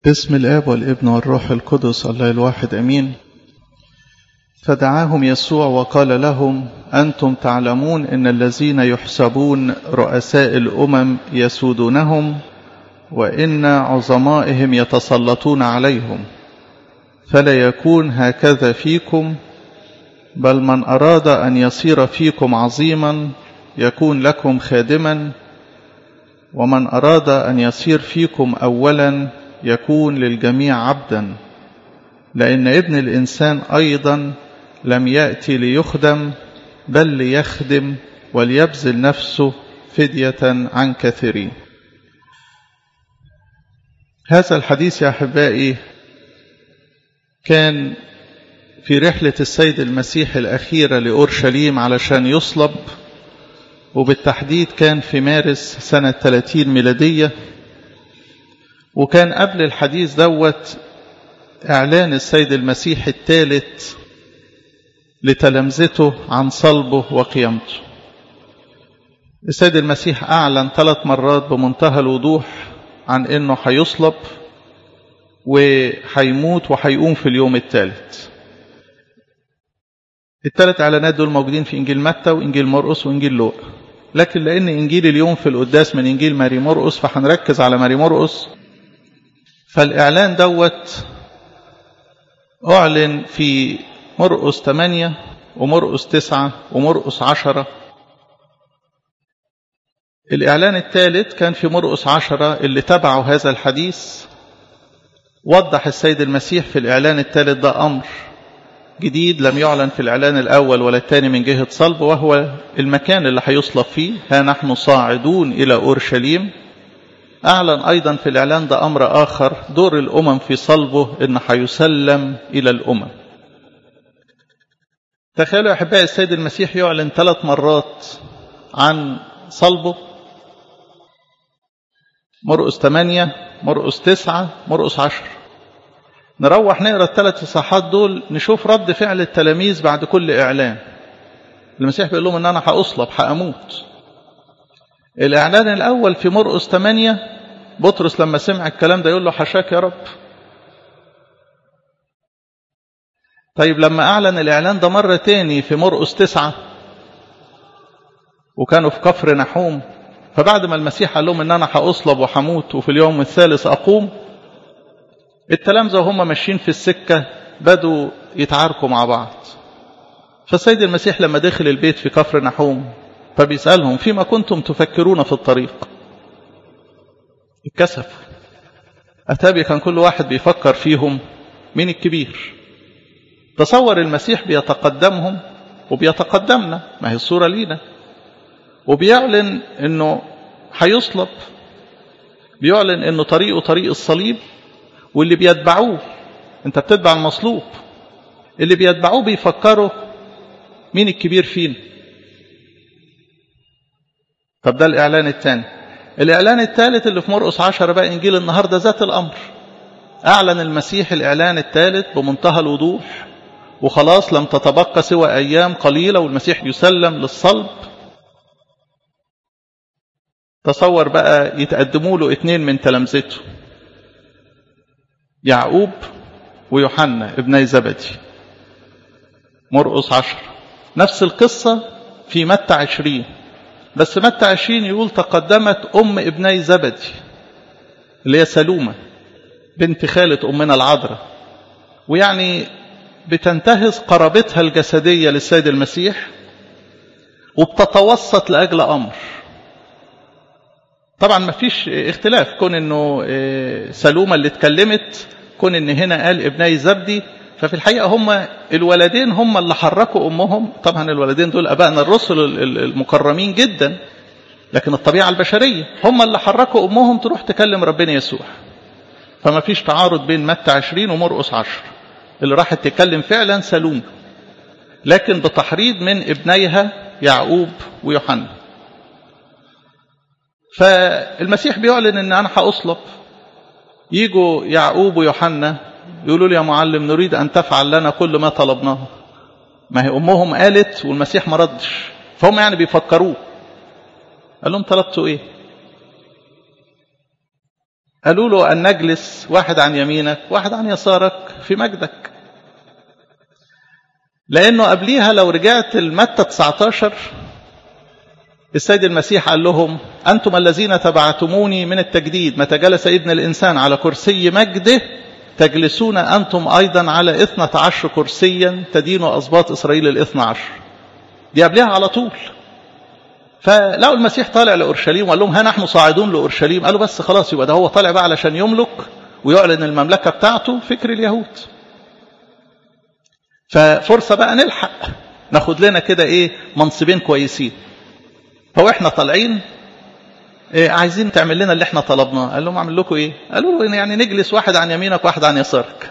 باسم الآب والابن والروح القدس الله الواحد أمين فدعاهم يسوع وقال لهم أنتم تعلمون إن الذين يحسبون رؤساء الأمم يسودونهم وإن عظمائهم يتسلطون عليهم فلا يكون هكذا فيكم بل من أراد أن يصير فيكم عظيما يكون لكم خادما ومن أراد أن يصير فيكم أولا يكون للجميع عبدا لأن ابن الإنسان أيضا لم يأتي ليخدم بل ليخدم وليبذل نفسه فدية عن كثيرين هذا الحديث يا أحبائي كان في رحلة السيد المسيح الأخيرة لأورشليم علشان يصلب وبالتحديد كان في مارس سنة 30 ميلادية وكان قبل الحديث دوت إعلان السيد المسيح الثالث لتلامذته عن صلبه وقيامته السيد المسيح أعلن ثلاث مرات بمنتهى الوضوح عن أنه هيصلب وهيموت وهيقوم في اليوم الثالث الثلاث اعلانات دول موجودين في انجيل متى وانجيل مرقس وانجيل لوقا لكن لان انجيل اليوم في القداس من انجيل ماري مرقس فهنركز على ماري مرقس فالاعلان دوت اعلن في مرقس 8 ومرقس 9 ومرقس 10 الاعلان الثالث كان في مرقس 10 اللي تبعوا هذا الحديث وضح السيد المسيح في الاعلان الثالث ده امر جديد لم يعلن في الإعلان الأول ولا الثاني من جهة صلب وهو المكان اللي هيصلب فيه ها نحن صاعدون إلى أورشليم أعلن أيضا في الإعلان ده أمر آخر دور الأمم في صلبه إن هيسلم إلى الأمم تخيلوا يا أحبائي السيد المسيح يعلن ثلاث مرات عن صلبه مرقس 8 مرقس 9 مرقس 10 نروح نقرا الثلاث اصحاحات دول نشوف رد فعل التلاميذ بعد كل اعلان المسيح بيقول لهم ان انا هاصلب هاموت الاعلان الاول في مرقس 8 بطرس لما سمع الكلام ده يقول له حشاك يا رب طيب لما اعلن الاعلان ده مره تاني في مرقس 9 وكانوا في كفر نحوم فبعد ما المسيح قال لهم ان انا هاصلب وهموت وفي اليوم الثالث اقوم التلامذة وهم ماشيين في السكة بدوا يتعاركوا مع بعض فالسيد المسيح لما دخل البيت في كفر نحوم فبيسألهم فيما كنتم تفكرون في الطريق اتكسفوا أتابي كان كل واحد بيفكر فيهم مين الكبير تصور المسيح بيتقدمهم وبيتقدمنا ما هي الصورة لينا وبيعلن انه هيصلب بيعلن انه طريقه طريق الصليب واللي بيتبعوه انت بتتبع المصلوب اللي بيتبعوه بيفكروا مين الكبير فينا طب ده الاعلان الثاني الاعلان الثالث اللي في مرقس عشرة بقى انجيل النهارده ذات الامر اعلن المسيح الاعلان الثالث بمنتهى الوضوح وخلاص لم تتبقى سوى ايام قليله والمسيح يسلم للصلب تصور بقى يتقدموا له اثنين من تلامذته يعقوب ويوحنا ابني زبدي مرقس عشر نفس القصة في متى عشرين بس متى عشرين يقول تقدمت أم ابني زبدي اللي هي سلومة بنت خالة أمنا العذراء ويعني بتنتهز قرابتها الجسدية للسيد المسيح وبتتوسط لأجل أمر طبعا ما فيش اختلاف كون انه سلومة اللي اتكلمت كون ان هنا قال ابني زبدي ففي الحقيقة هم الولدين هم اللي حركوا امهم طبعا الولدين دول ابائنا الرسل المكرمين جدا لكن الطبيعة البشرية هم اللي حركوا امهم تروح تكلم ربنا يسوع فما فيش تعارض بين متى عشرين ومرقس عشر اللي راحت تتكلم فعلا سلوم لكن بتحريض من ابنيها يعقوب ويوحنا فالمسيح بيعلن ان انا هاصلب يجوا يعقوب ويوحنا يقولوا له يا معلم نريد ان تفعل لنا كل ما طلبناه ما هي امهم قالت والمسيح ما ردش فهم يعني بيفكروه قال لهم طلبتوا ايه قالوا له أن نجلس واحد عن يمينك واحد عن يسارك في مجدك لأنه قبليها لو رجعت المتة 19 السيد المسيح قال لهم أنتم الذين تبعتموني من التجديد متى جلس ابن الإنسان على كرسي مجده تجلسون أنتم أيضا على إثنة عشر كرسيا تدين أسباط إسرائيل الإثنى عشر دي قبلها على طول فلقوا المسيح طالع لأورشليم وقال لهم ها نحن صاعدون لأورشليم قالوا بس خلاص يبقى ده هو طالع بقى علشان يملك ويعلن المملكة بتاعته فكر اليهود ففرصة بقى نلحق ناخد لنا كده ايه منصبين كويسين هو احنا طالعين إيه عايزين تعمل لنا اللي احنا طلبناه قال لهم اعمل لكم ايه قالوا له يعني نجلس واحد عن يمينك واحد عن يسارك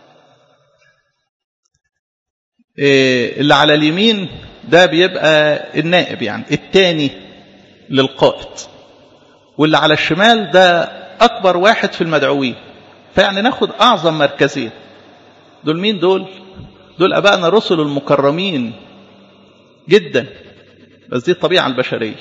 إيه اللي على اليمين ده بيبقى النائب يعني التاني للقائد واللي على الشمال ده اكبر واحد في المدعوين فيعني ناخد اعظم مركزين دول مين دول دول ابائنا الرسل المكرمين جدا بس دي الطبيعه البشريه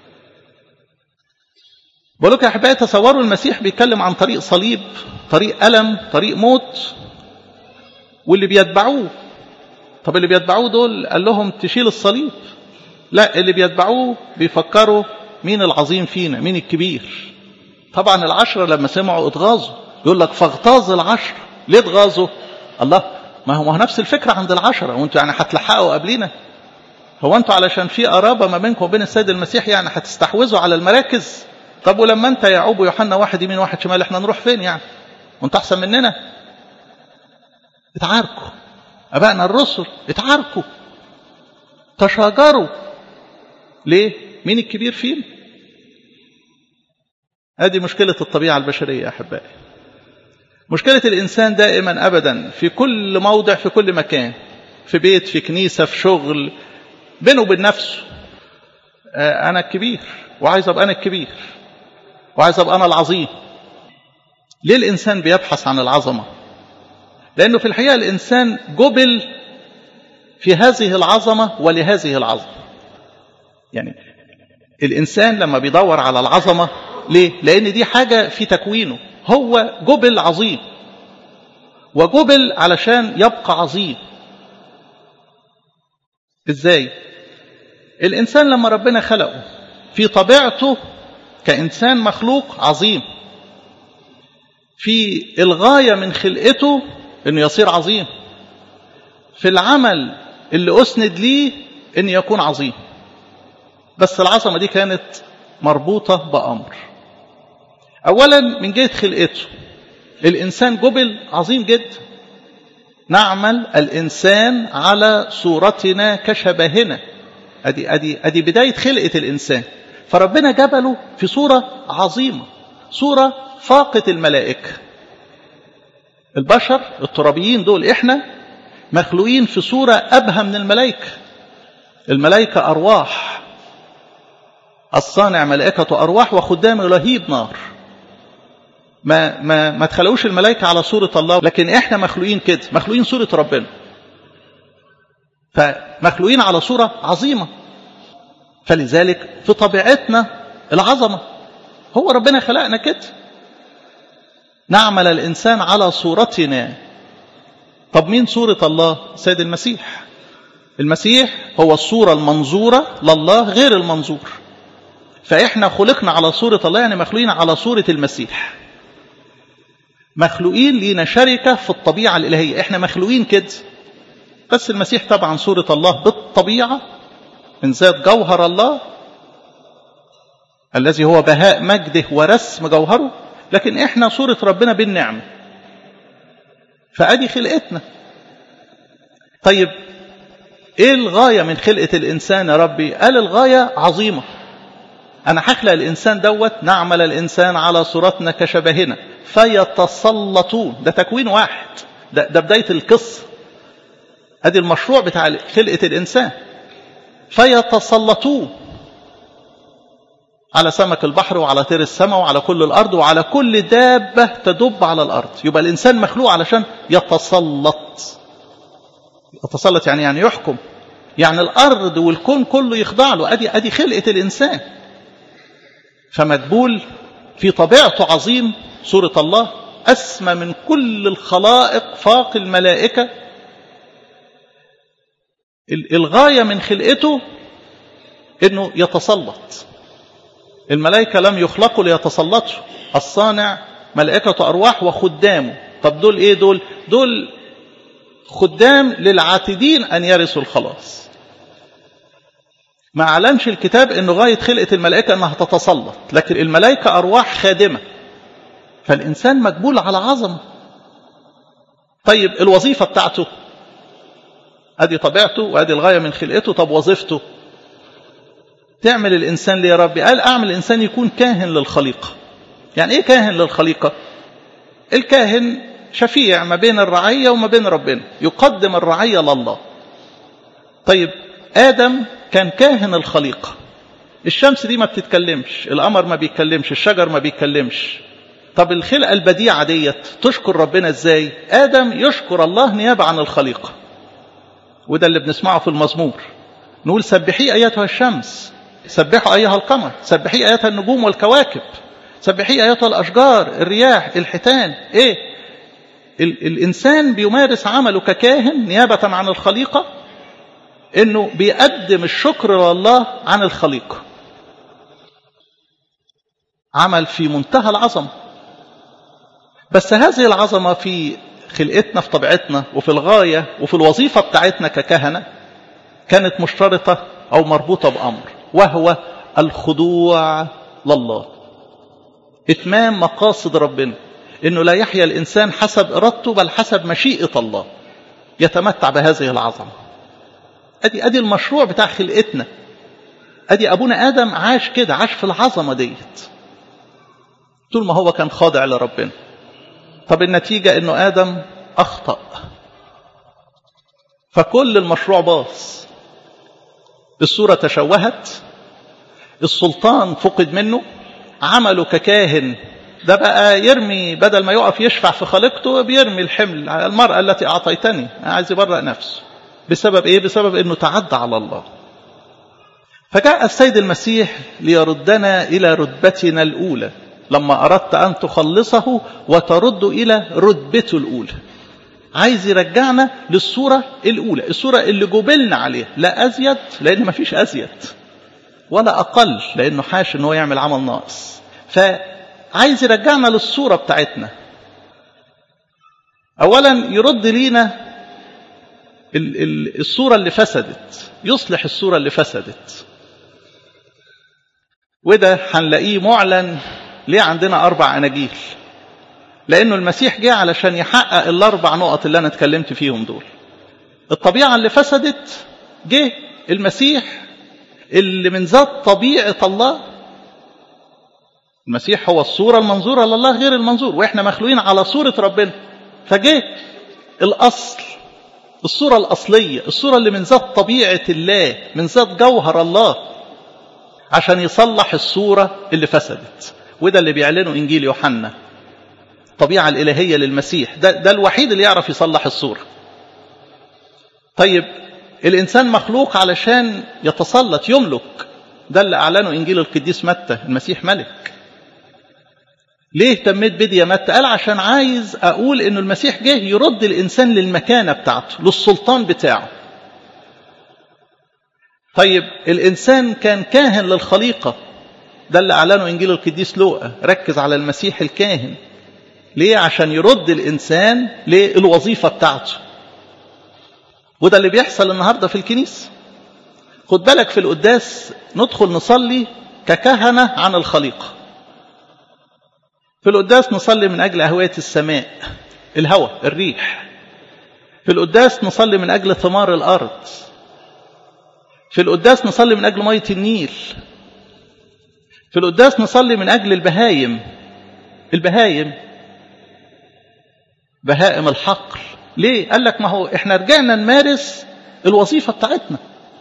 بقول لك يا احبائي تصوروا المسيح بيتكلم عن طريق صليب طريق الم طريق موت واللي بيتبعوه طب اللي بيتبعوه دول قال لهم تشيل الصليب لا اللي بيتبعوه بيفكروا مين العظيم فينا مين الكبير طبعا العشرة لما سمعوا اتغاظوا يقول لك فاغتاظ العشرة ليه اتغاظوا الله ما هو نفس الفكرة عند العشرة وانتوا يعني هتلحقوا قبلنا هو انتوا علشان في قرابة ما بينكم وبين السيد المسيح يعني هتستحوذوا على المراكز طب ولما انت يعقوب ويوحنا واحد يمين واحد شمال احنا نروح فين يعني وانت احسن مننا اتعاركوا ابائنا الرسل اتعاركوا تشاجروا ليه مين الكبير فينا هذه مشكلة الطبيعة البشرية يا أحبائي مشكلة الإنسان دائما أبدا في كل موضع في كل مكان في بيت في كنيسة في شغل بينه وبين نفسه أنا الكبير وعايز أبقى أنا الكبير وعايز أبقى أنا العظيم ليه الإنسان بيبحث عن العظمة لأنه في الحقيقة الإنسان جبل في هذه العظمة ولهذه العظمة يعني الإنسان لما بيدور على العظمة ليه؟ لأن دي حاجة في تكوينه هو جبل عظيم وجبل علشان يبقى عظيم ازاي الانسان لما ربنا خلقه في طبيعته كانسان مخلوق عظيم في الغايه من خلقته انه يصير عظيم في العمل اللي اسند ليه ان يكون عظيم بس العظمه دي كانت مربوطه بامر اولا من جهه خلقته الانسان جبل عظيم جدا نعمل الانسان على صورتنا كشبهنا ادي ادي ادي بدايه خلقه الانسان فربنا جبله في صوره عظيمه صوره فاقه الملائكه البشر الترابيين دول احنا مخلوقين في صوره ابهى من الملائكه الملائكه ارواح الصانع ملائكه ارواح وخدام لهيب نار ما ما ما تخلقوش الملائكه على صوره الله لكن احنا مخلوقين كده مخلوقين صوره ربنا فمخلوقين على صوره عظيمه فلذلك في طبيعتنا العظمه هو ربنا خلقنا كده نعمل الانسان على صورتنا طب مين صوره الله سيد المسيح المسيح هو الصوره المنظوره لله غير المنظور فاحنا خلقنا على صوره الله يعني مخلوقين على صوره المسيح مخلوقين لينا شركة في الطبيعة الإلهية احنا مخلوقين كده بس المسيح طبعا صورة الله بالطبيعة من ذات جوهر الله الذي هو بهاء مجده ورسم جوهره لكن احنا صورة ربنا بالنعمة فأدي خلقتنا طيب ايه الغاية من خلقة الإنسان يا ربي قال الغاية عظيمة أنا هخلق الإنسان دوت نعمل الإنسان على صورتنا كشبهنا فيتسلطون ده تكوين واحد ده, ده بداية القصة ادي المشروع بتاع خلقة الإنسان فيتسلطون على سمك البحر وعلى طير السماء وعلى كل الأرض وعلى كل دابة تدب على الأرض يبقى الإنسان مخلوق علشان يتسلط يتسلط يعني يعني يحكم يعني الأرض والكون كله يخضع له أدي, أدي خلقة الإنسان فمدبول في طبيعته عظيم صورة الله أسمى من كل الخلائق فاق الملائكة الغاية من خلقته أنه يتسلط الملائكة لم يخلقوا ليتسلطوا الصانع ملائكة أرواح وخدامه طب دول إيه دول دول خدام للعاتدين أن يرثوا الخلاص ما أعلنش الكتاب أنه غاية خلقة الملائكة أنها تتسلط لكن الملائكة أرواح خادمة فالإنسان مقبول على عظمة طيب الوظيفة بتاعته أدي طبيعته وأدي الغاية من خلقته طب وظيفته تعمل الإنسان ليه يا ربي قال أعمل الإنسان يكون كاهن للخليقة يعني إيه كاهن للخليقة الكاهن شفيع ما بين الرعية وما بين ربنا يقدم الرعية لله طيب آدم كان كاهن الخليقة الشمس دي ما بتتكلمش القمر ما بيتكلمش الشجر ما بيتكلمش طب الخلقة البديعة ديت تشكر ربنا ازاي آدم يشكر الله نيابة عن الخليقة وده اللي بنسمعه في المزمور نقول سبحي أيتها الشمس سبحوا أيها القمر سبحي أيتها النجوم والكواكب سبحي أيتها الأشجار الرياح الحيتان إيه ال الإنسان بيمارس عمله ككاهن نيابة عن الخليقة إنه بيقدم الشكر لله عن الخليقة عمل في منتهى العظمة بس هذه العظمة في خلقتنا في طبيعتنا وفي الغاية وفي الوظيفة بتاعتنا ككهنة كانت مشترطة أو مربوطة بأمر وهو الخضوع لله إتمام مقاصد ربنا إنه لا يحيا الإنسان حسب إرادته بل حسب مشيئة الله يتمتع بهذه العظمة أدي أدي المشروع بتاع خلقتنا أدي أبونا آدم عاش كده عاش في العظمة ديت طول ما هو كان خاضع لربنا طب النتيجة إنه آدم أخطأ فكل المشروع باص الصورة تشوهت السلطان فقد منه عمله ككاهن ده بقى يرمي بدل ما يقف يشفع في خليقته بيرمي الحمل على المرأة التي أعطيتني عايز يبرأ نفسه بسبب إيه؟ بسبب أنه تعدى على الله فجاء السيد المسيح ليردنا إلى رتبتنا الأولى لما أردت أن تخلصه وترد إلى رتبته الأولى عايز يرجعنا للصورة الأولى الصورة اللي جبلنا عليها لا أزيد لأن ما فيش أزيد ولا أقل لأنه حاش أنه يعمل عمل ناقص فعايز يرجعنا للصورة بتاعتنا أولا يرد لينا الصورة اللي فسدت يصلح الصورة اللي فسدت وده هنلاقيه معلن ليه عندنا أربع أناجيل لأنه المسيح جه علشان يحقق الأربع نقط اللي أنا اتكلمت فيهم دول الطبيعة اللي فسدت جه المسيح اللي من ذات طبيعة الله المسيح هو الصورة المنظورة لله غير المنظور وإحنا مخلوقين على صورة ربنا فجه الأصل الصورة الأصلية الصورة اللي من ذات طبيعة الله من ذات جوهر الله عشان يصلح الصورة اللي فسدت وده اللي بيعلنه إنجيل يوحنا الطبيعة الإلهية للمسيح ده, ده الوحيد اللي يعرف يصلح الصورة طيب الإنسان مخلوق علشان يتسلط يملك ده اللي أعلنه إنجيل القديس متى المسيح ملك ليه اهتميت بدي يا متى قال عشان عايز أقول إنه المسيح جه يرد الإنسان للمكانة بتاعته للسلطان بتاعه طيب الإنسان كان كاهن للخليقة ده اللي أعلنه إنجيل القديس لوقا ركز على المسيح الكاهن ليه عشان يرد الإنسان للوظيفة بتاعته وده اللي بيحصل النهاردة في الكنيسة خد بالك في القداس ندخل نصلي ككهنة عن الخليقة في القداس نصلي من أجل أهوية السماء الهواء الريح في القداس نصلي من أجل ثمار الأرض في القداس نصلي من أجل مية النيل في القداس نصلي من أجل البهايم البهايم بهائم الحقل ليه؟ قال لك ما هو احنا رجعنا نمارس الوظيفة بتاعتنا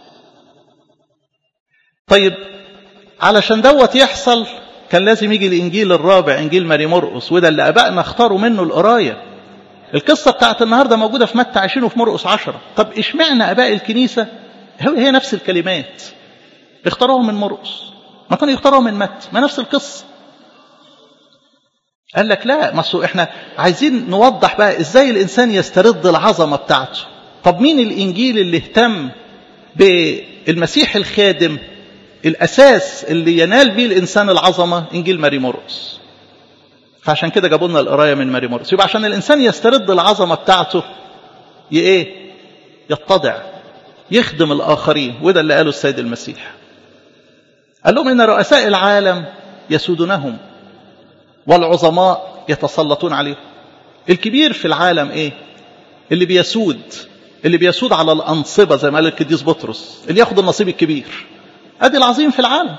طيب علشان دوت يحصل كان لازم يجي الإنجيل الرابع إنجيل ماري مرقس وده اللي أبائنا اختاروا منه القراية القصة بتاعت النهاردة موجودة في متى 20 وفي مرقس 10 طب اشمعنى أباء الكنيسة هي نفس الكلمات اختاروها من مرقس ما كانوا يختاروها من متى ما نفس القصة قال لك لا ما احنا عايزين نوضح بقى ازاي الانسان يسترد العظمه بتاعته طب مين الانجيل اللي اهتم بالمسيح الخادم الاساس اللي ينال بيه الانسان العظمه انجيل ماري مرقس فعشان كده جابوا لنا القرايه من ماري مرقس يبقى عشان الانسان يسترد العظمه بتاعته ايه يتضع يخدم الاخرين وده اللي قاله السيد المسيح قال لهم ان رؤساء العالم يسودونهم والعظماء يتسلطون عليهم الكبير في العالم ايه اللي بيسود اللي بيسود على الانصبه زي ما قال القديس بطرس اللي ياخد النصيب الكبير ادي العظيم في العالم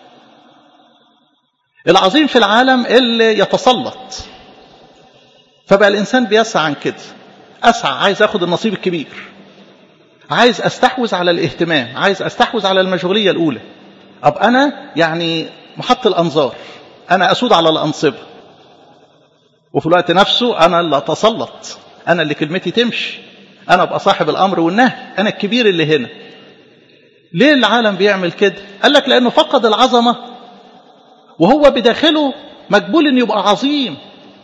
العظيم في العالم اللي يتسلط فبقى الانسان بيسعى عن كده اسعى عايز اخد النصيب الكبير عايز استحوذ على الاهتمام عايز استحوذ على المشغوليه الاولى اب انا يعني محط الانظار انا اسود على الانصبه وفي الوقت نفسه انا اللي اتسلط انا اللي كلمتي تمشي انا ابقى صاحب الامر والنهي انا الكبير اللي هنا ليه العالم بيعمل كده قال لك لانه فقد العظمه وهو بداخله مقبول ان يبقى عظيم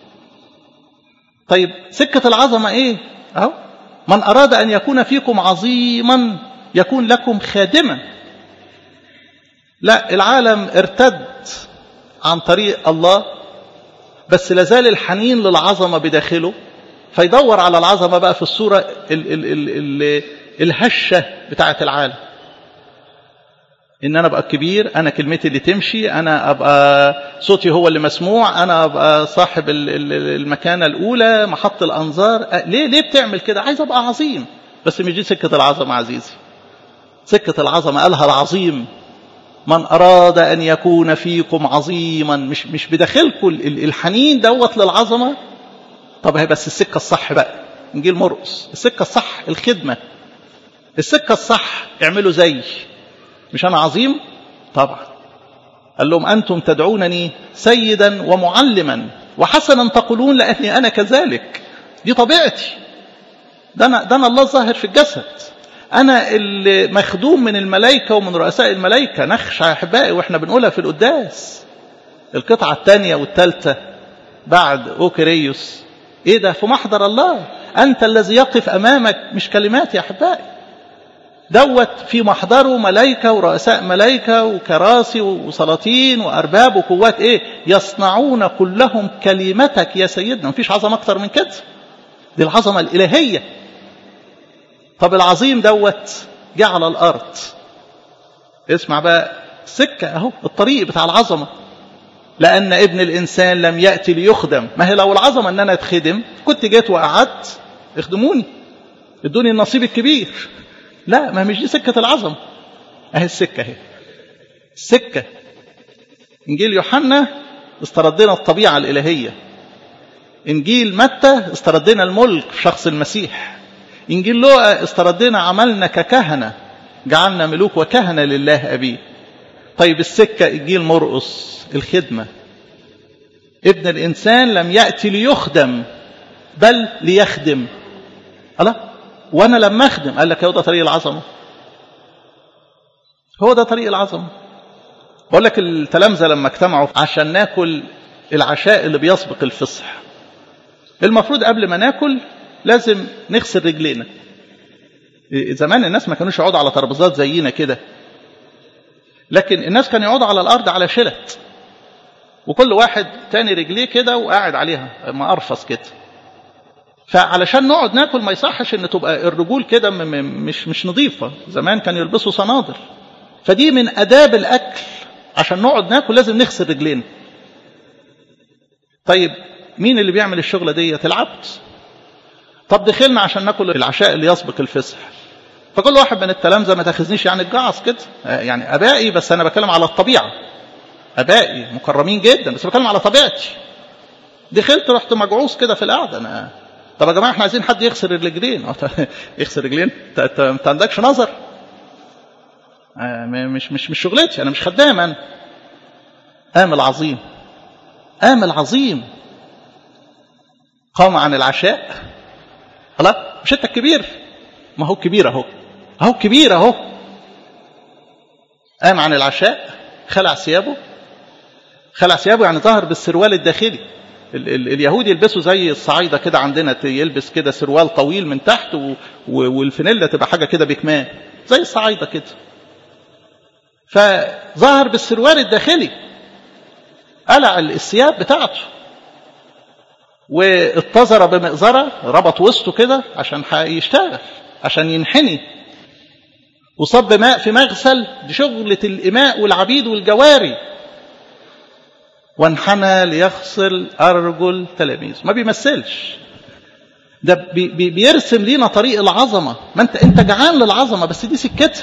طيب سكه العظمه ايه اهو من اراد ان يكون فيكم عظيما يكون لكم خادما لا العالم ارتد عن طريق الله بس لازال الحنين للعظمه بداخله فيدور على العظمه بقى في الصوره ال ال ال ال الهشه بتاعه العالم ان انا ابقى كبير انا كلمتي اللي تمشي انا ابقى صوتي هو اللي مسموع انا ابقى صاحب المكانه الاولى محط الانظار ليه ليه بتعمل كده عايز ابقى عظيم بس مش دي سكه العظمه عزيزي سكه العظمه قالها العظيم من اراد ان يكون فيكم عظيما مش مش بداخلكم الحنين دوت للعظمه طب هي بس السكه الصح بقى انجيل مرقس السكه الصح الخدمه السكه الصح اعملوا زي مش أنا عظيم طبعا قال لهم أنتم تدعونني سيدا ومعلما وحسنا تقولون لأني أنا كذلك دي طبيعتي ده أنا, ده أنا الله الظاهر في الجسد أنا اللي مخدوم من الملائكة ومن رؤساء الملائكة نخشى يا أحبائي وإحنا بنقولها في القداس القطعة الثانية والثالثة بعد أوكريوس إيه ده في محضر الله أنت الذي يقف أمامك مش كلمات يا أحبائي دوت في محضره ملائكة ورؤساء ملائكة وكراسي وسلاطين وأرباب وقوات إيه يصنعون كلهم كلمتك يا سيدنا مفيش عظمة أكتر من كده دي العظمة الإلهية طب العظيم دوت جه على الأرض اسمع بقى سكة أهو الطريق بتاع العظمة لأن ابن الإنسان لم يأتي ليخدم ما هي لو العظمة أن أنا أتخدم كنت جيت وقعدت اخدموني ادوني النصيب الكبير لا ما مش دي سكة العظمة اهي السكة اهي السكة انجيل يوحنا استردنا الطبيعة الإلهية انجيل متى استردنا الملك في شخص المسيح انجيل لوقا استردنا عملنا ككهنة جعلنا ملوك وكهنة لله أبيه طيب السكة انجيل مرقس الخدمة ابن الإنسان لم يأتي ليخدم بل ليخدم الله وانا لما اخدم قال لك هو ده طريق العظمه هو ده طريق العظمه بقول لك التلامذه لما اجتمعوا عشان ناكل العشاء اللي بيسبق الفصح المفروض قبل ما ناكل لازم نغسل رجلينا زمان الناس ما كانوش يقعدوا على ترابيزات زينا كده لكن الناس كانوا يقعدوا على الارض على شلت وكل واحد تاني رجليه كده وقاعد عليها ما ارفص كده فعلشان نقعد ناكل ما يصحش ان تبقى الرجول كده مش مش نظيفه زمان كانوا يلبسوا صنادل فدي من اداب الاكل عشان نقعد ناكل لازم نغسل رجلينا طيب مين اللي بيعمل الشغله ديت العبد طب دخلنا عشان ناكل العشاء اللي يسبق الفسح فكل واحد من التلامذه ما تاخذنيش يعني الجعص كده يعني ابائي بس انا بتكلم على الطبيعه ابائي مكرمين جدا بس بتكلم على طبيعتي دخلت رحت مجعوص كده في القعده انا طب يا جماعه احنا عايزين حد يغسل الرجلين يغسل رجلين انت ما عندكش نظر مش مش مش شغلتي انا مش خدام انا قام العظيم قام العظيم قام عن العشاء خلاص مش انت الكبير ما هو كبير اهو اهو كبير اهو قام عن العشاء خلع ثيابه خلع ثيابه يعني ظهر بالسروال الداخلي ال ال اليهود يلبسوا زي الصعايدة كده عندنا يلبس كده سروال طويل من تحت و والفانيلا تبقى حاجة كده بكمان زي الصعايدة كده فظهر بالسروال الداخلي قلع الثياب بتاعته واتزر بمئزرة ربط وسطه كده عشان يشتغل عشان ينحني وصب ماء في مغسل دي شغلة الإماء والعبيد والجواري وانحنى ليغسل أرجل تلاميذ ما بيمثلش ده بي بي بيرسم لينا طريق العظمة ما انت انت جعان للعظمة بس دي سكتها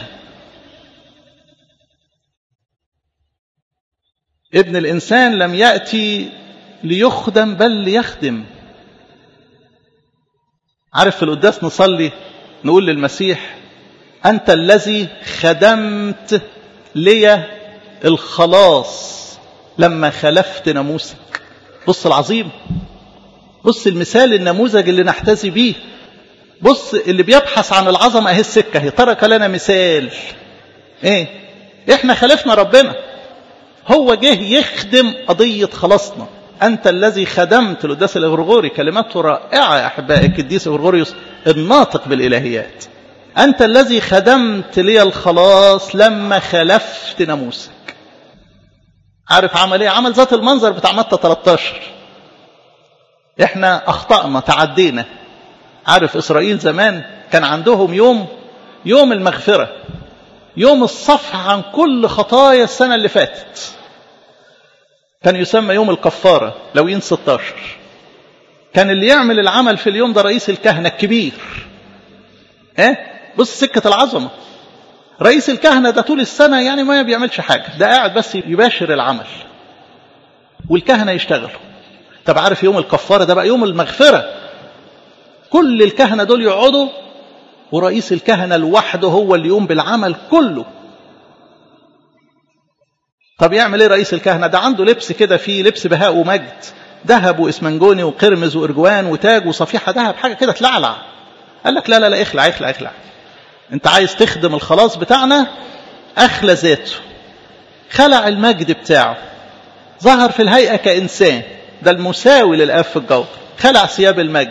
ابن الإنسان لم يأتي ليخدم بل ليخدم عارف في القداس نصلي نقول للمسيح أنت الذي خدمت لي الخلاص لما خلفت ناموسك بص العظيم بص المثال النموذج اللي نحتذي بيه بص اللي بيبحث عن العظمة اهي السكة هي ترك لنا مثال ايه احنا خلفنا ربنا هو جه يخدم قضية خلاصنا أنت الذي خدمت القداس الغرغوري كلماته رائعة يا أحبائي القديس غرغوريوس الناطق بالإلهيات أنت الذي خدمت لي الخلاص لما خلفت ناموسك عارف عمل ايه عمل ذات المنظر بتاع متى 13 احنا اخطأنا تعدينا عارف اسرائيل زمان كان عندهم يوم يوم المغفرة يوم الصفح عن كل خطايا السنة اللي فاتت كان يسمى يوم الكفارة لوين 16 كان اللي يعمل العمل في اليوم ده رئيس الكهنة الكبير ايه بص سكة العظمة رئيس الكهنة ده طول السنة يعني ما بيعملش حاجة ده قاعد بس يباشر العمل والكهنة يشتغلوا طب عارف يوم الكفارة ده بقى يوم المغفرة كل الكهنة دول يقعدوا ورئيس الكهنة لوحده هو اللي يقوم بالعمل كله طب يعمل ايه رئيس الكهنة ده عنده لبس كده فيه لبس بهاء ومجد ذهب واسمنجوني وقرمز وارجوان وتاج وصفيحة ذهب حاجة كده تلعلع قال لك لا لا لا اخلع اخلع اخلع انت عايز تخدم الخلاص بتاعنا اخلى ذاته خلع المجد بتاعه ظهر في الهيئة كإنسان ده المساوي للآب في الجوهر خلع ثياب المجد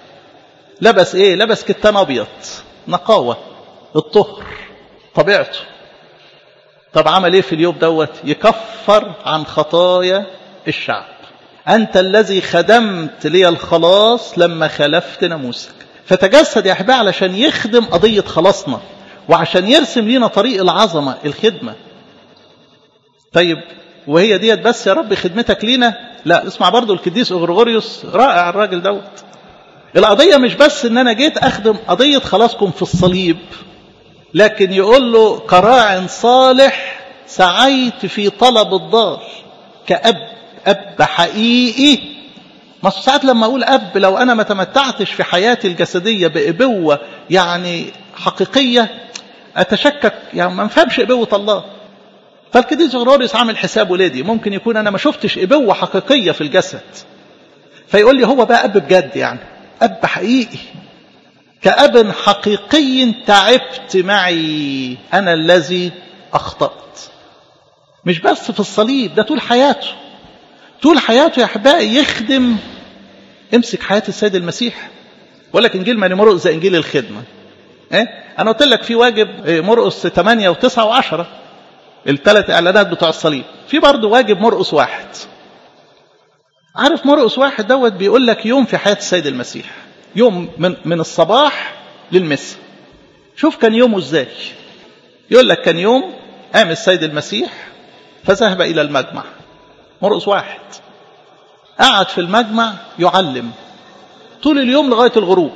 لبس ايه لبس كتان ابيض نقاوة الطهر طبيعته طب عمل ايه في اليوم دوت يكفر عن خطايا الشعب انت الذي خدمت لي الخلاص لما خلفت ناموسك فتجسد يا احبائي علشان يخدم قضية خلاصنا وعشان يرسم لنا طريق العظمة الخدمة طيب وهي ديت بس يا رب خدمتك لينا لا اسمع برضو القديس اغريغوريوس رائع الراجل دوت القضية مش بس ان انا جيت اخدم قضية خلاصكم في الصليب لكن يقول له كراع صالح سعيت في طلب الضال كأب أب حقيقي ما ساعات لما أقول أب لو أنا ما تمتعتش في حياتي الجسدية بإبوة يعني حقيقية أتشكك يعني ما نفهمش إبوة الله فالكديس غروريس عامل حساب ولادي ممكن يكون أنا ما شفتش إبوة حقيقية في الجسد فيقول لي هو بقى أب بجد يعني أب حقيقي كأب حقيقي تعبت معي أنا الذي أخطأت مش بس في الصليب ده طول حياته طول حياته يا أحبائي يخدم امسك حياة السيد المسيح ولا لك إنجيل ماني مرقس زي إنجيل الخدمة إيه؟ أنا قلت لك في واجب مرقس 8 و9 و10 الثلاث إعلانات بتوع الصليب في برضه واجب مرقس واحد عارف مرقس واحد دوت بيقول لك يوم في حياة السيد المسيح يوم من, من الصباح للمساء شوف كان يومه ازاي يقول لك كان يوم قام السيد المسيح فذهب إلى المجمع مرقس واحد قعد في المجمع يعلم طول اليوم لغاية الغروب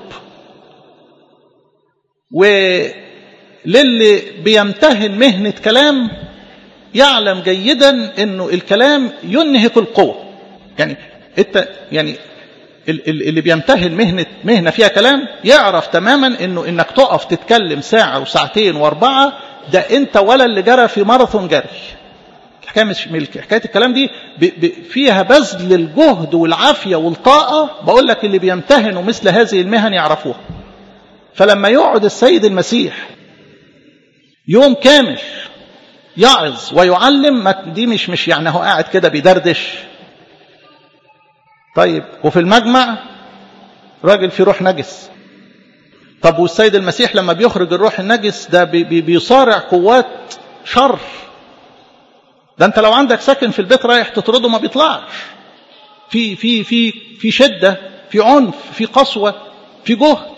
وللي بيمتهن مهنة كلام يعلم جيدا انه الكلام ينهك القوة يعني انت يعني اللي بيمتهن مهنة مهنة فيها كلام يعرف تماما انه انك تقف تتكلم ساعة وساعتين واربعة ده انت ولا اللي جرى في ماراثون جري الحكاية مش ملك حكاية الكلام دي فيها بذل الجهد والعافية والطاقة بقول لك اللي بيمتهنوا مثل هذه المهن يعرفوها فلما يقعد السيد المسيح يوم كامل يعظ ويعلم دي مش مش يعني هو قاعد كده بيدردش طيب وفي المجمع راجل في روح نجس طب والسيد المسيح لما بيخرج الروح النجس ده بي بي بيصارع قوات شر ده انت لو عندك ساكن في البيت رايح تطرده ما بيطلعش في في في في شده في عنف في قسوه في جهد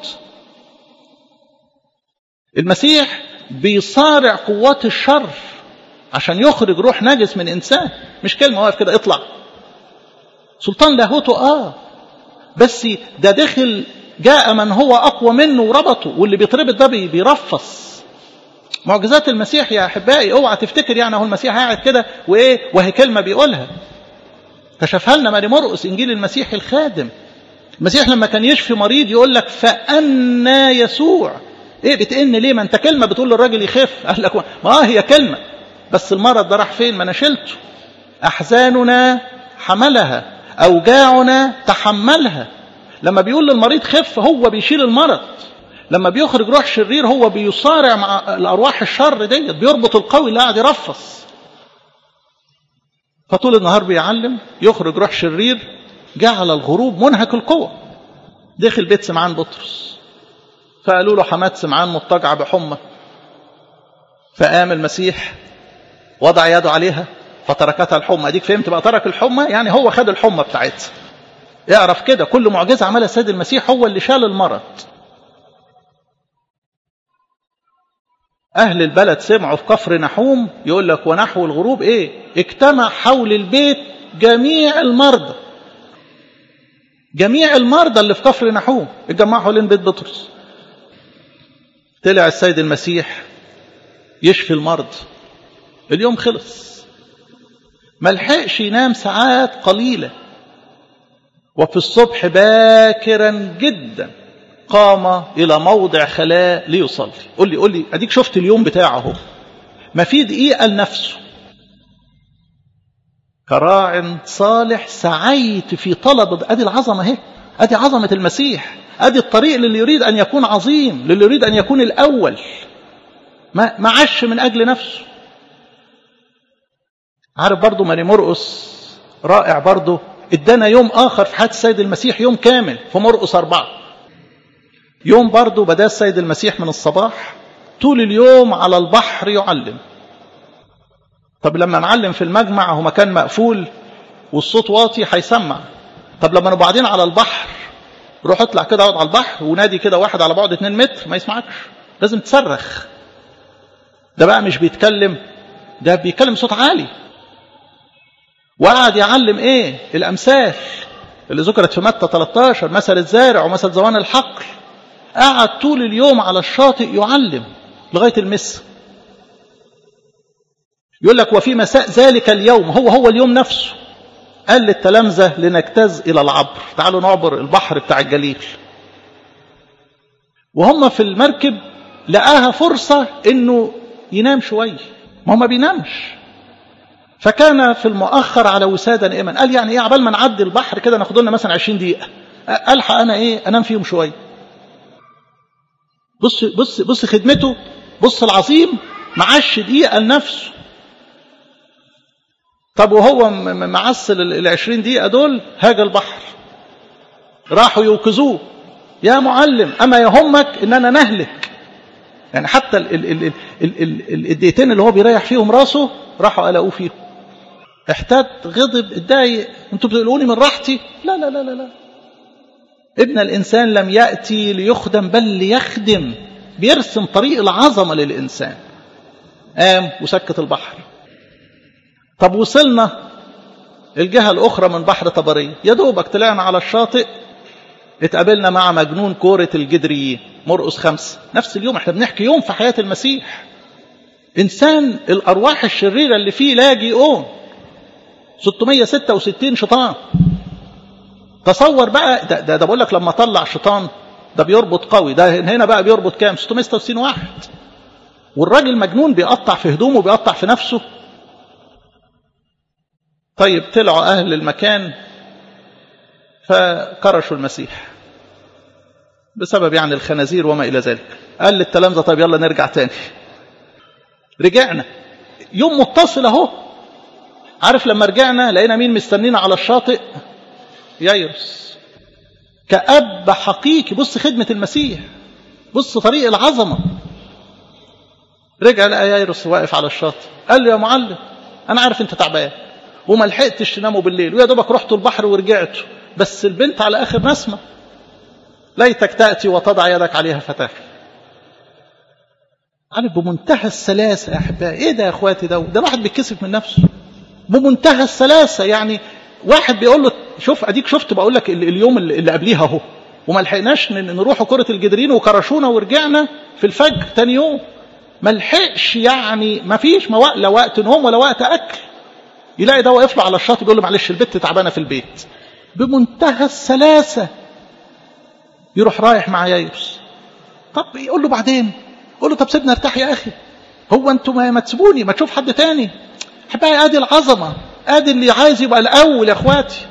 المسيح بيصارع قوات الشر عشان يخرج روح نجس من انسان مش كلمه واقف كده اطلع سلطان لاهوته اه بس ده دخل جاء من هو اقوى منه وربطه واللي بيتربط ده بيرفص معجزات المسيح يا احبائي اوعى تفتكر يعني هو المسيح قاعد كده وايه وهي كلمه بيقولها كشفها لنا ماري مرقس انجيل المسيح الخادم المسيح لما كان يشفي مريض يقول لك فأنا يسوع ايه بتئن ليه ما انت كلمه بتقول للراجل يخف قال لك ما هي كلمه بس المرض ده راح فين ما انا شلته احزاننا حملها اوجاعنا تحملها لما بيقول للمريض خف هو بيشيل المرض لما بيخرج روح شرير هو بيصارع مع الارواح الشر ديت بيربط القوي اللي قاعد يرفص فطول النهار بيعلم يخرج روح شرير جعل الغروب منهك القوة دخل بيت سمعان بطرس فقالوا له حماد سمعان مضطجعة بحمى فقام المسيح وضع يده عليها فتركتها الحمى اديك فهمت بقى ترك الحمى يعني هو خد الحمى بتاعتها اعرف كده كل معجزة عملها السيد المسيح هو اللي شال المرض أهل البلد سمعوا في كفر نحوم يقول لك ونحو الغروب إيه اجتمع حول البيت جميع المرضى جميع المرضى اللي في كفر نحوم اتجمعوا حوالين بيت بطرس طلع السيد المسيح يشفي المرض اليوم خلص ملحقش ينام ساعات قليلة وفي الصبح باكرا جدا قام إلى موضع خلاء ليصلي قول لي قول لي أديك شفت اليوم بتاعه هو ما في دقيقة لنفسه كراع صالح سعيت في طلب أدي العظمة اهي أدي عظمة المسيح أدي الطريق للي يريد أن يكون عظيم للي يريد أن يكون الأول ما ما عش من أجل نفسه عارف برضه ماني مرقس رائع برضه ادانا يوم آخر في حياة السيد المسيح يوم كامل في مرقس أربعة يوم برضه بدأ السيد المسيح من الصباح طول اليوم على البحر يعلم طب لما نعلم في المجمع هو مكان مقفول والصوت واطي هيسمع طب لما نبقى قاعدين على البحر روح اطلع كده اقعد على البحر ونادي كده واحد على بعد 2 متر ما يسمعكش لازم تصرخ ده بقى مش بيتكلم ده بيتكلم صوت عالي وقعد يعلم ايه الامثال اللي ذكرت في متى 13 مثل الزارع ومثل زوان الحقل قعد طول اليوم على الشاطئ يعلم لغايه المس يقول لك وفي مساء ذلك اليوم هو هو اليوم نفسه قال للتلامذة لنجتاز إلى العبر تعالوا نعبر البحر بتاع الجليل وهم في المركب لقاها فرصة انه ينام شوية ما هو ما بينامش فكان في المؤخر على وسادة نائما قال يعني ايه عبال ما نعدي البحر كده ناخد لنا مثلا 20 دقيقة الحق انا ايه انام فيهم شوية بص بص بص خدمته بص العظيم معاش دقيقة لنفسه طب وهو معسل ال 20 دقيقة دول هاج البحر راحوا يوقظوه يا معلم أما يهمك إن أنا نهلك يعني حتى ال ال ال ال ال الدقيقتين اللي هو بيريح فيهم راسه راحوا قلقوه فيهم احتد غضب اتضايق انتوا بتقولوني من راحتي لا لا لا لا لا ابن الإنسان لم يأتي ليخدم بل ليخدم بيرسم طريق العظمة للإنسان قام وسكت البحر طب وصلنا الجهة الأخرى من بحر طبرية يا دوبك طلعنا على الشاطئ اتقابلنا مع مجنون كورة الجدريين مرقس خمسة نفس اليوم احنا بنحكي يوم في حياة المسيح إنسان الأرواح الشريرة اللي فيه لاجئون 666 شيطان تصور بقى ده, ده, ده بقول لك لما طلع شيطان ده بيربط قوي ده هنا بقى بيربط كام 666 واحد والراجل مجنون بيقطع في هدومه بيقطع في نفسه طيب طلعوا أهل المكان فكرشوا المسيح بسبب يعني الخنازير وما إلى ذلك قال للتلامذة طيب يلا نرجع تاني رجعنا يوم متصل اهو عارف لما رجعنا لقينا مين مستنينا على الشاطئ ييرس كأب حقيقي بص خدمة المسيح بص طريق العظمة رجع لقى ييرس واقف على الشاطئ قال له يا معلم أنا عارف أنت تعبان وما لحقتش تناموا بالليل ويا دوبك رحتوا البحر ورجعتوا بس البنت على آخر نسمة ليتك تأتي وتضع يدك عليها فتاة عارف بمنتهى السلاسة يا أحبائي إيه ده يا إخواتي ده ده الواحد بيتكسف من نفسه بمنتهى السلاسة يعني واحد بيقول له شوف أديك شفت بقول لك اليوم اللي قبليها أهو وما لحقناش نروح كرة الجدرين وكرشونا ورجعنا في الفجر تاني يوم ما لحقش يعني ما فيش ما لا وقت نوم ولا وقت أكل يلاقي ده واقف له على الشاطئ بيقول له معلش البت تعبانة في البيت بمنتهى السلاسة يروح رايح مع يايرس طب يقول له بعدين يقول له طب سيبنا ارتاح يا أخي هو انتوا ما, ما تسيبوني ما تشوف حد تاني حبايبي ادي العظمة ادي اللي عايز يبقى الاول يا اخواتي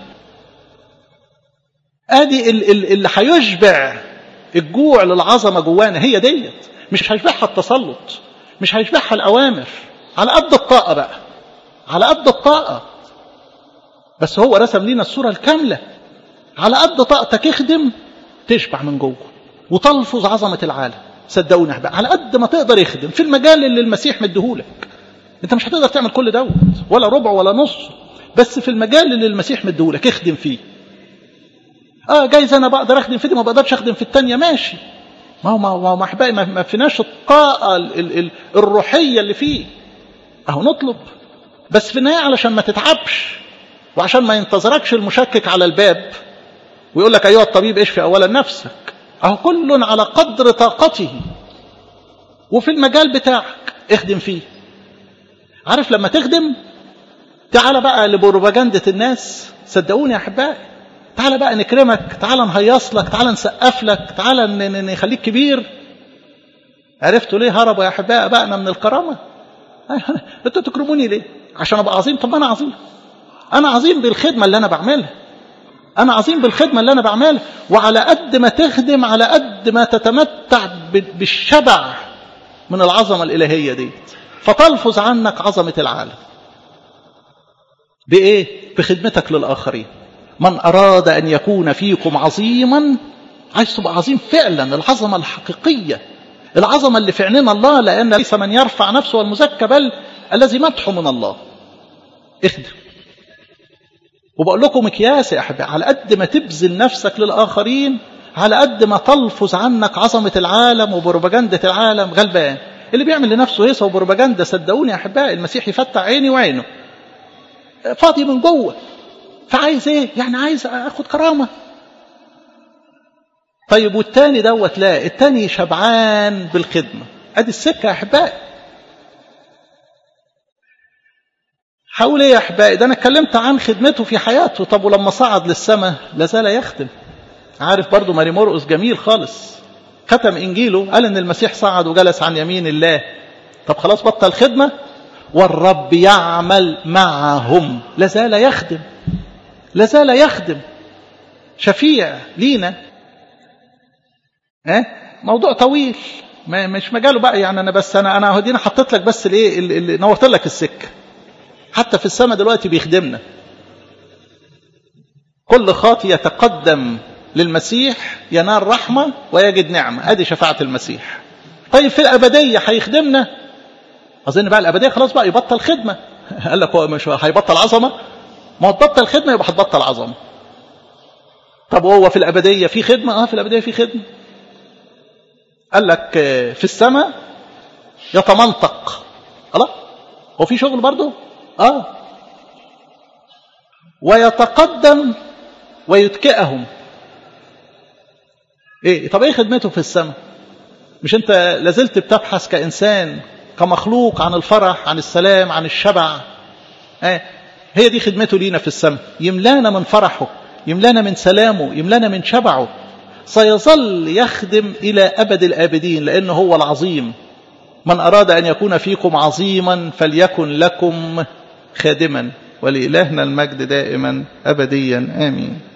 ادي اللي هيشبع الجوع للعظمة جوانا هي ديت مش هيشبعها التسلط مش هيشبعها الاوامر على قد الطاقة بقى على قد الطاقة بس هو رسم لنا الصورة الكاملة على قد طاقتك اخدم تشبع من جوه وتلفظ عظمة العالم صدقوني يا على قد ما تقدر يخدم في المجال اللي المسيح مديهولك انت مش هتقدر تعمل كل دوت ولا ربع ولا نص بس في المجال اللي المسيح مديهولك اخدم فيه اه جايز انا بقدر اخدم في دي ما بقدرش اخدم في التانية ماشي ما هو ما هو ما احبائي ما فيناش الطاقة ال ال ال الروحية اللي فيه اهو نطلب بس في النهاية علشان ما تتعبش وعشان ما ينتظركش المشكك على الباب ويقول لك ايها الطبيب اشفي اولا نفسك اهو كل على قدر طاقته وفي المجال بتاعك اخدم فيه عارف لما تخدم تعال بقى لبروباجندة الناس صدقوني يا احبائي تعال بقى نكرمك تعال نهيص لك تعال نسقف لك تعال نخليك كبير عرفتوا ليه هربوا يا احبائي بقى من الكرامه انتوا تكرموني ليه عشان ابقى عظيم طب انا عظيم انا عظيم بالخدمه اللي انا بعملها انا عظيم بالخدمه اللي انا بعملها وعلى قد ما تخدم على قد ما تتمتع بالشبع من العظمه الالهيه دي فتلفظ عنك عظمه العالم بايه بخدمتك للاخرين من اراد ان يكون فيكم عظيما عايز تبقى عظيم فعلا العظمه الحقيقيه العظمه اللي في عيننا الله لان ليس من يرفع نفسه المزكى بل الذي مدحه من الله اخدم وبقول لكم مكياس يا احبائي على قد ما تبذل نفسك للاخرين على قد ما تلفظ عنك عظمه العالم وبروباجنده العالم غلبان اللي بيعمل لنفسه هيصه وبروباجنده صدقوني يا احبائي المسيح يفتح عيني وعينه فاضي من جوه فعايز ايه يعني عايز اخد كرامه طيب والتاني دوت لا التاني شبعان بالخدمه ادي السكه يا احبائي حول ايه يا احبائي ده انا اتكلمت عن خدمته في حياته طب ولما صعد للسماء لازال يخدم عارف برضو ماري مرقس جميل خالص ختم انجيله قال ان المسيح صعد وجلس عن يمين الله طب خلاص بطل خدمه والرب يعمل معهم لازال يخدم لازال يخدم شفيع لينا ها موضوع طويل ما مش مجاله بقى يعني انا بس انا انا هدينا حطيت لك بس الايه اللي نورت لك السكه حتى في السماء دلوقتي بيخدمنا كل خاطي يتقدم للمسيح ينال رحمة ويجد نعمة ادي شفاعة المسيح طيب في الأبدية هيخدمنا أظن بقى الأبدية خلاص بقى يبطل خدمة قال لك هو مش هيبطل عظمة ما هو تبطل خدمة يبقى هتبطل عظمة طب وهو في الأبدية في خدمة اه في الأبدية في خدمة قال لك في السماء يتمنطق الله هو في شغل برضه اه ويتقدم ويتكئهم ايه طب ايه خدمته في السماء مش انت لازلت بتبحث كانسان كمخلوق عن الفرح عن السلام عن الشبع ايه هي دي خدمته لينا في السماء يملانا من فرحه يملانا من سلامه يملانا من شبعه سيظل يخدم الى ابد الابدين لانه هو العظيم من اراد ان يكون فيكم عظيما فليكن لكم خادما ولإلهنا المجد دائما أبديا آمين